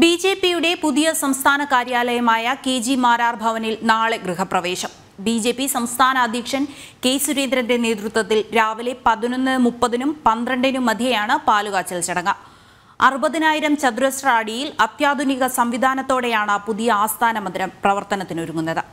B J പിയുടെ പുതിയ സംസ്ഥാന കാര്യാലയമായ കെ ജി മാരാർ ഭവനിൽ നാളെ ഗൃഹപ്രവേശം ബി ജെ പി സംസ്ഥാന അധ്യക്ഷൻ കെ സുരേന്ദ്രന്റെ നേതൃത്വത്തിൽ രാവിലെ പതിനൊന്ന് മുപ്പതിനും പന്ത്രണ്ടിനും മധ്യയാണ് പാലുകാച്ചൽ ചടങ്ങ് അറുപതിനായിരം ചതുരശ്ര അടിയിൽ അത്യാധുനിക സംവിധാനത്തോടെയാണ് പുതിയ ആസ്ഥാന മന്ദിരം പ്രവർത്തനത്തിനൊരുങ്ങുന്നത്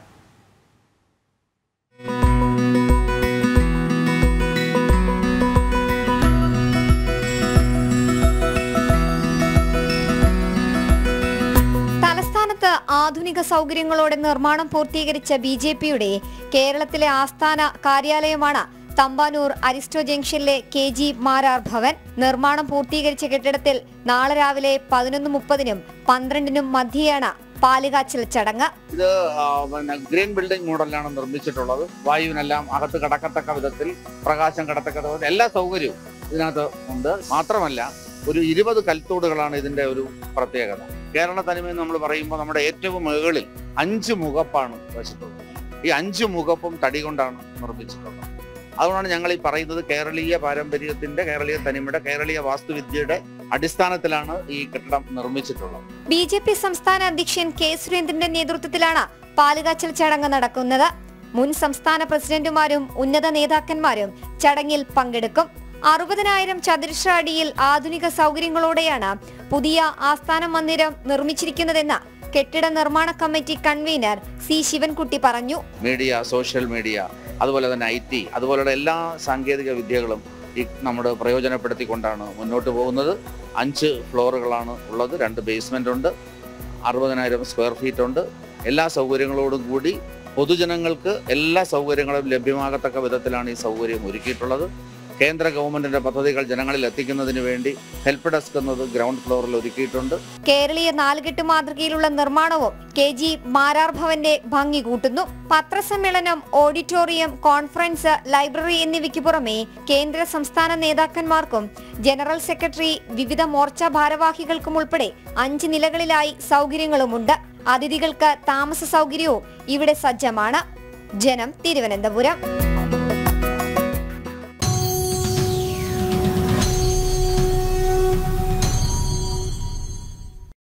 തലസ്ഥാനത്ത് ആധുനിക സൗകര്യങ്ങളോടെ നിർമ്മാണം പൂർത്തീകരിച്ച ബി ജെ പിയുടെ കേരളത്തിലെ ആസ്ഥാന കാര്യാലയമാണ് തമ്പാനൂർ അരിസ്റ്റോ ജംഗ്ഷനിലെ കെ ജി മാരാർ ഭവൻ നിർമ്മാണം പൂർത്തീകരിച്ച കെട്ടിടത്തിൽ നാളെ രാവിലെ പതിനൊന്ന് മുപ്പതിനും പന്ത്രണ്ടിനും മധ്യയാണ് പാലുകാച്ചൽ ചടങ്ങ് ഇത് ആ, പിന്നെ ഗ്രീൻ ബിൽഡിംഗ് മോഡലിലാണ് നിർമ്മിച്ചിട്ടുള്ളത് വായുവിനെല്ലാം അകത്ത് കടക്കത്തക്ക വിധത്തിൽ പ്രകാശം കടത്തക്ക വിധത്തിൽ എല്ലാ സൗകര്യവും ഇതിനകത്ത് ഉണ്ട് മാത്രമല്ല ഒരു ഇരുപത് കൽത്തൂടുകളാണ് ഇതിന്റെ ഒരു പ്രത്യേകത കേരള തനിമ നമ്മൾ പറയുമ്പോൾ നമ്മുടെ ഏറ്റവും മുകളിൽ അഞ്ച് മുഖപ്പാണ് വെച്ചിട്ടുള്ളത് ഈ അഞ്ച് മുഖപ്പും തടി കൊണ്ടാണ് നിർമ്മിച്ചിട്ടുള്ളത് അതുകൊണ്ടാണ് ഞങ്ങൾ ഈ പറയുന്നത് കേരളീയ പാരമ്പര്യത്തിന്റെ കേരളീയ തനിമയുടെ കേരളീയ വാസ്തുവിദ്യയുടെ അടിസ്ഥാനത്തിലാണ് ഈ കെട്ടിടം നിർമ്മിച്ചിട്ടുള്ളത് ബി ജെ പി സംസ്ഥാന അധ്യക്ഷൻ കെ സുരേന്ദ്രന്റെ നേതൃത്വത്തിലാണ് പാലുകാച്ചൽ ചടങ്ങ് നടക്കുന്നത് മുൻ സംസ്ഥാന പ്രസിഡന്റുമാരും ഉന്നത നേതാക്കന്മാരും ചടങ്ങിൽ പങ്കെടുക്കും അറുപതിനായിരം ചതുരശ്ര അടിയിൽ ആധുനിക സൗകര്യങ്ങളോടെയാണ് പുതിയ ആസ്ഥാന മന്ദിരം നിർമ്മിച്ചിരിക്കുന്നതെന്ന് കെട്ടിട നിർമ്മാണ കമ്മിറ്റി കൺവീനർ സി ശിവൻകുട്ടി പറഞ്ഞു മീഡിയ സോഷ്യൽ മീഡിയ അതുപോലെ തന്നെ ഐ ടി അതുപോലുള്ള എല്ലാ സാങ്കേതിക വിദ്യകളും ഈ നമ്മുടെ പ്രയോജനപ്പെടുത്തിക്കൊണ്ടാണ് മുന്നോട്ട് പോകുന്നത് അഞ്ച് ഫ്ലോറുകളാണ് ഉള്ളത് രണ്ട് ബേസ്മെൻ്റ് ഉണ്ട് അറുപതിനായിരം സ്ക്വയർ ഫീറ്റ് ഉണ്ട് എല്ലാ സൗകര്യങ്ങളോടും കൂടി പൊതുജനങ്ങൾക്ക് എല്ലാ സൗകര്യങ്ങളും ലഭ്യമാകത്തക്ക വിധത്തിലാണ് ഈ സൗകര്യം ഒരുക്കിയിട്ടുള്ളത് കേന്ദ്ര ഗവൺമെന്റിന്റെ പദ്ധതികൾ ജനങ്ങളിൽ എത്തിക്കുന്നതിന് വേണ്ടി ഹെൽപ്പ് ഡെസ്ക് എന്നത് ഗ്രൗണ്ട് ഫ്ലോറിൽ ഒരുക്കിയിട്ടുണ്ട് കേരളീയ നാലുകെട്ട് മാതൃകയിലുള്ള നിർമ്മാണവും കെ ജി മാരാർ ഭവന്റെ ഭംഗി കൂട്ടുന്നു പത്രസമ്മേളനം ഓഡിറ്റോറിയം കോൺഫറൻസ് ലൈബ്രറി എന്നിവയ്ക്ക് പുറമെ കേന്ദ്ര സംസ്ഥാന നേതാക്കന്മാർക്കും ജനറൽ സെക്രട്ടറി വിവിധ മോർച്ച ഭാരവാഹികൾക്കും ഉൾപ്പെടെ അഞ്ച് നിലകളിലായി സൗകര്യങ്ങളുമുണ്ട് അതിഥികൾക്ക് താമസ സൗകര്യവും ഇവിടെ സജ്ജമാണ് ജനം തിരുവനന്തപുരം